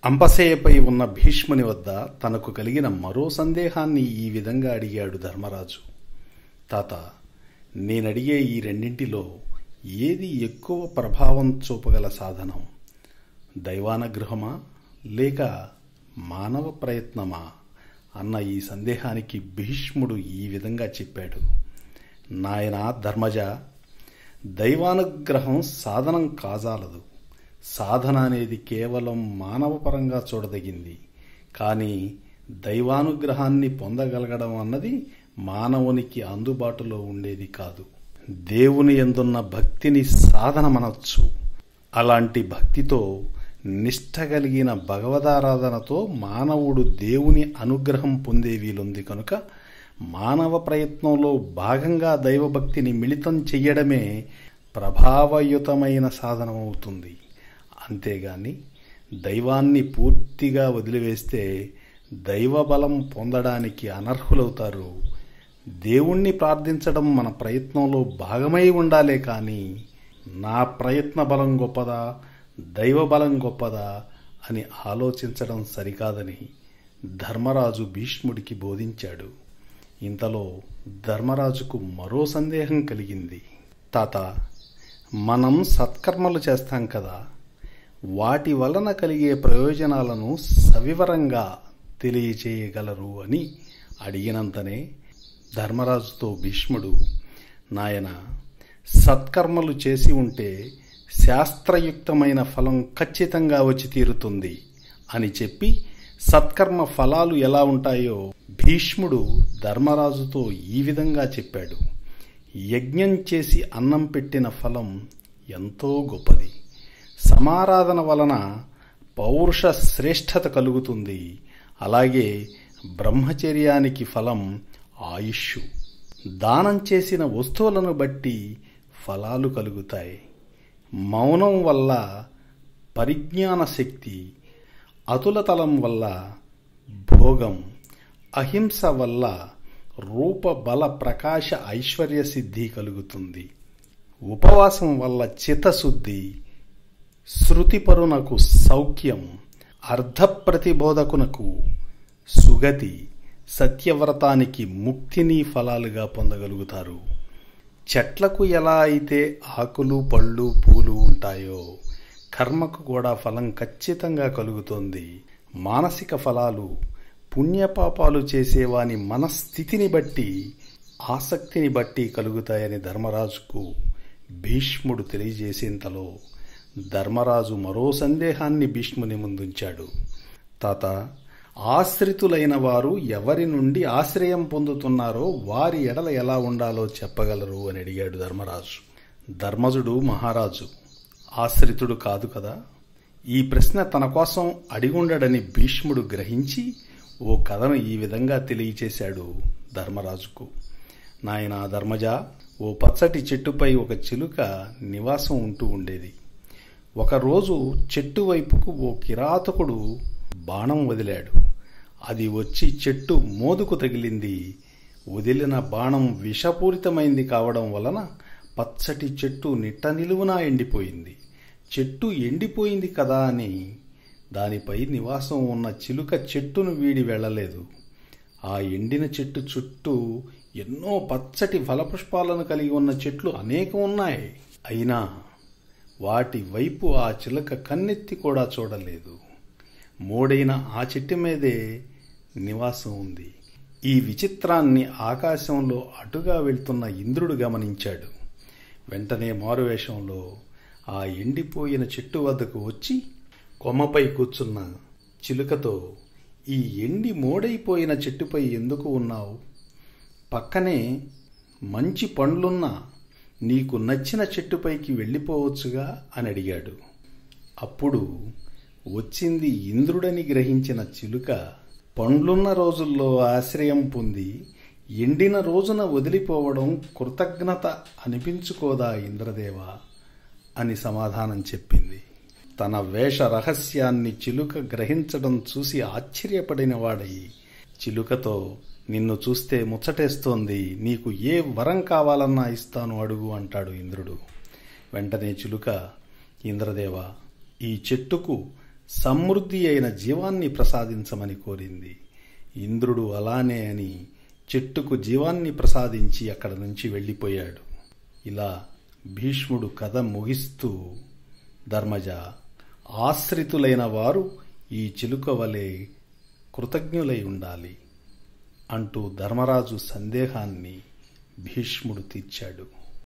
అంపశయ్యపై ఉన్న భీష్ముని వద్ద తనకు కలిగిన మరో సందేహాన్ని ఈ విధంగా అడిగాడు ధర్మరాజు తాత నేనడిగే ఈ రెండింటిలో ఏది ఎక్కువ ప్రభావం చూపగల సాధనం దైవానుగ్రహమా లేక మానవ ప్రయత్నమా అన్న ఈ సందేహానికి భీష్ముడు ఈ విధంగా చెప్పాడు నాయన ధర్మజ దైవానుగ్రహం సాధనం కాజాలదు సాధన అనేది కేవలం మానవపరంగా చూడదగింది కానీ దైవానుగ్రహాన్ని పొందగలగడం అన్నది మానవునికి అందుబాటులో ఉండేది కాదు దేవుని ఎందున్న భక్తిని సాధనమనొచ్చు అలాంటి భక్తితో నిష్ట కలిగిన భగవదారాధనతో మానవుడు దేవుని అనుగ్రహం పొందే వీలుంది కనుక మానవ ప్రయత్నంలో భాగంగా దైవభక్తిని మిళితం చెయ్యడమే ప్రభావయుతమైన సాధనమవుతుంది అంతేగాని దైవాన్ని పూర్తిగా వదిలివేస్తే దైవబలం పొందడానికి అనర్హులవుతారు దేవుణ్ణి ప్రార్థించడం మన ప్రయత్నంలో భాగమై ఉండాలే కానీ నా ప్రయత్న బలం గొప్పదా దైవ బలం గొప్పదా అని ఆలోచించడం సరికాదని ధర్మరాజు భీష్ముడికి బోధించాడు ఇంతలో ధర్మరాజుకు మరో సందేహం కలిగింది తాత మనం సత్కర్మలు చేస్తాం కదా వాటి వలన కలిగే ప్రయోజనాలను సవివరంగా తెలియచేయగలరు అని అడిగినంతనే ధర్మరాజుతో భీష్ముడు నాయన సత్కర్మలు చేసి ఉంటే శాస్త్రయుక్తమైన ఫలం ఖచ్చితంగా వచ్చి తీరుతుంది అని చెప్పి సత్కర్మ ఫలాలు ఎలా ఉంటాయో భీష్ముడు ధర్మరాజుతో ఈ విధంగా చెప్పాడు యజ్ఞం చేసి అన్నం పెట్టిన ఫలం ఎంతో గొప్పది సమారాధన వలన పౌరుష శ్రేష్టత కలుగుతుంది అలాగే బ్రహ్మచర్యానికి ఫలం ఆయుష్ దానం చేసిన వస్తువులను బట్టి ఫలాలు కలుగుతాయి మౌనం వల్ల పరిజ్ఞాన శక్తి అతులతలం వల్ల భోగం అహింస వల్ల రూప బల ప్రకాశ ఐశ్వర్య సిద్ధి కలుగుతుంది ఉపవాసం వల్ల చిత్తశుద్ధి శృతిపరునకు సౌఖ్యం అర్ధప్రతిబోధకునకు సుగతి సత్యవ్రతానికి ముక్తిని ఫలాలుగా పొందగలుగుతారు చెట్లకు ఎలా అయితే ఆకులు పళ్ళు పూలు ఉంటాయో కర్మకు కూడా ఫలం ఖచ్చితంగా కలుగుతోంది మానసిక ఫలాలు పుణ్యపాపాలు చేసేవాని మనస్థితిని బట్టి ఆసక్తిని బట్టి కలుగుతాయని ధర్మరాజుకు భీష్ముడు తెలియజేసేంతలో ధర్మరాజు మరో సందేహాన్ని భీష్ముని ముందుంచాడు తాత ఆశ్రితులైన వారు ఎవరి నుండి ఆశ్రయం పొందుతున్నారో వారి ఎడల ఎలా ఉండాలో చెప్పగలరు అని అడిగాడు ధర్మరాజు ధర్మజుడు మహారాజు ఆశ్రితుడు కాదు కదా ఈ ప్రశ్న తన కోసం అడిగుండడని భీష్ముడు గ్రహించి ఓ కథను ఈ విధంగా తెలియచేశాడు ధర్మరాజుకు నాయనా ధర్మజ ఓ పచ్చటి చెట్టుపై ఒక చిలుక నివాసం ఉంటూ ఉండేది ఒకరోజు చెట్టు వైపుకు ఓ కిరాతకుడు బాణం వదిలాడు అది వచ్చి చెట్టు మోదుకు తగిలింది వదిలిన బాణం విషపూరితమైంది కావడం వలన పచ్చటి చెట్టు నిట్ట నిలువునా ఎండిపోయింది చెట్టు ఎండిపోయింది కదా అని దానిపై నివాసం ఉన్న చిలుక చెట్టును వీడి వెళ్ళలేదు ఆ ఎండిన చెట్టు చుట్టూ ఎన్నో పచ్చటి ఫలపుష్పాలను కలిగి ఉన్న చెట్లు అనేకం ఉన్నాయి అయినా వాటి వైపు ఆ చిలుక కన్నెత్తి కూడా చూడలేదు మూడైన ఆ చెట్టు మీదే నివాసం ఉంది ఈ విచిత్రాన్ని ఆకాశంలో అటుగా వెళ్తున్న ఇంద్రుడు గమనించాడు వెంటనే మారువేషంలో ఆ ఎండిపోయిన చెట్టు వద్దకు వచ్చి కొమ్మపై కూర్చున్న చిలుకతో ఈ ఎండి మోడైపోయిన చెట్టుపై ఎందుకు ఉన్నావు పక్కనే మంచి పండ్లున్న నీకు నచ్చిన చెట్టుపైకి వెళ్ళిపోవచ్చుగా అని అడిగాడు అప్పుడు వచ్చింది ఇంద్రుడని గ్రహించిన చిలుక పండ్లున్న రోజుల్లో ఆశ్రయం పొంది ఎండిన రోజున వదిలిపోవడం కృతజ్ఞత అనిపించుకోదా ఇంద్రదేవ అని సమాధానం చెప్పింది తన వేష రహస్యాన్ని చిలుక గ్రహించడం చూసి ఆశ్చర్యపడిన వాడై చిలుకతో నిన్ను చూస్తే ముచ్చటేస్తోంది నీకు ఏ వరం కావాలన్నా ఇస్తాను అడుగు అంటాడు ఇంద్రుడు వెంటనే చిలుక ఇంద్రదేవ ఈ చెట్టుకు సమృద్ధి అయిన జీవాన్ని ప్రసాదించమని కోరింది ఇంద్రుడు అలానే అని చెట్టుకు జీవాన్ని ప్రసాదించి అక్కడ నుంచి వెళ్ళిపోయాడు ఇలా భీష్ముడు కథ ముగిస్తూ ధర్మజ ఆశ్రితులైన వారు ఈ చిలుక వలె కృతజ్ఞులై ఉండాలి అంటూ ధర్మరాజు సందేహాన్ని భీష్ముడు తీర్చాడు